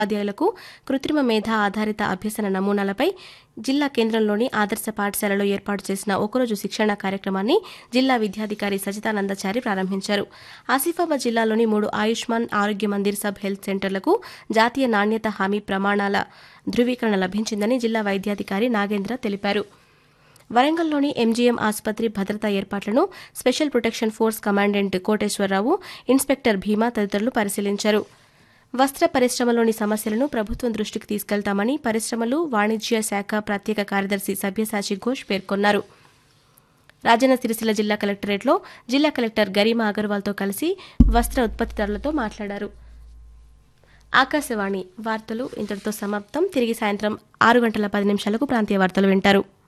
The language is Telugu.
ఉపాధ్యాయులకు కృత్రిమ మేధ ఆధారిత అభ్యసన నమూనాలపై జిల్లా కేంద్రంలోని ఆదర్శ పాఠశాలలో ఏర్పాటు చేసిన ఒకరోజు శిక్షణ కార్యక్రమాన్ని జిల్లా విద్యాధికారి సజితానందచారి ప్రారంభించారు ఆసిఫాబాద్ జిల్లాలోని మూడు ఆయుష్మాన్ ఆరోగ్య మందిర్ సబ్ హెల్త్ సెంటర్లకు జాతీయ నాణ్యత హామీ ప్రమాణాల ధృవీకరణ లభించిందని జిల్లా వైద్యాధికారి నాగేంద్ర తెలిపారు వరంగల్లోని ఎంజీఎం ఆసుపత్రి భద్రతా ఏర్పాట్లను special protection force commandant Koteswararao inspector Bhima తదితరులు పరిశీలించారు వస్త్ర పరిశ్రమలోని సమస్యలను ప్రభుత్వం దృష్టికి తీసుకెళ్తామని పరిశ్రమలు వాణిజ్య శాఖ ప్రత్యేక కార్యదర్శి సభ్యసాచి ఘోష్ పేర్కొన్నారు రాజన్న సిరిసిల్ల జిల్లా కలెక్టరేట్లో జిల్లా కలెక్టర్ గరిమా అగర్వాల్తో కలిసి వస్త్ర ఉత్పత్తిదారులతో మాట్లాడారు ఆకాశవాణి వార్తలు ఇంతటితో సమాప్తం తిరిగి సాయంత్రం ఆరు గంటల పది నిమిషాలకు ప్రాంతీయ వార్తలు వింటారు